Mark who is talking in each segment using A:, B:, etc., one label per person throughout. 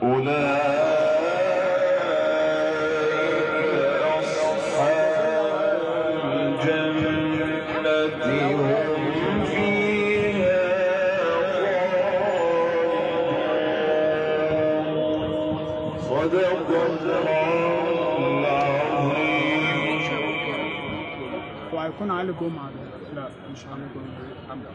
A: أولئك أصحاب الجنة هم فيها خالدون صدق الله العظيم
B: وهيكون علي جمعة ده لا مش علي جمعة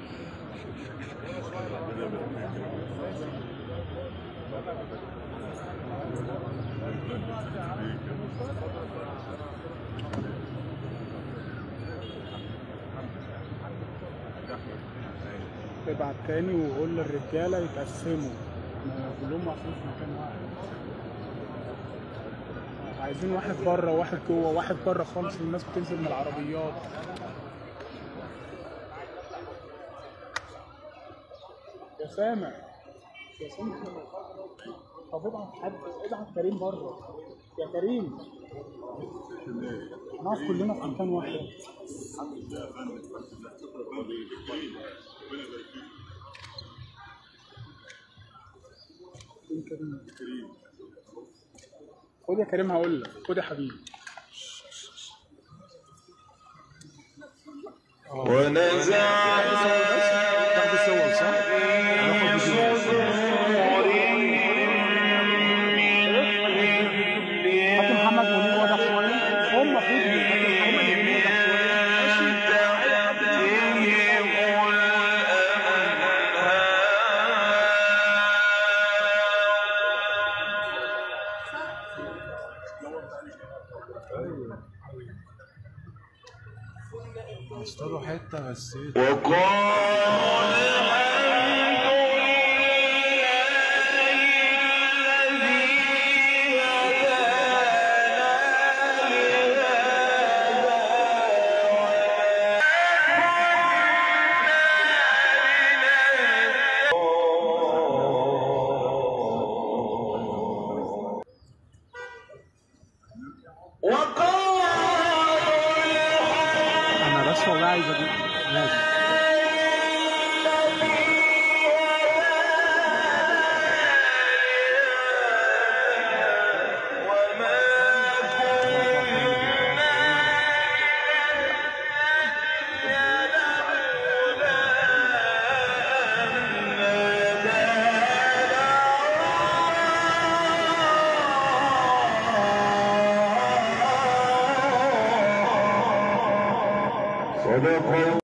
B: ابعت تاني وقول للرجالة يتقسموا ما كلهم واقفين في مكان واحد عايزين واحد بره وواحد جوه واحد بره خالص الناس بتنزل من العربيات يا سامع يا سامع طب ابعت حد ابعت كريم بره يا كريم نقف كلنا في مكان واحد فين كريم خد يا كريم هقول لك خد يا حبيبي
A: ونزعنا
C: الصور صح؟
A: في صدورهم من
B: حاكم محمد منير واضح شويه هم فضلوا حاكم محمد منير واضح شويه
C: اصطادوا حته بس ايه
A: وقالوا الحمد لله الذي
B: انا بس والله عايز اجيب ماشي
A: صدق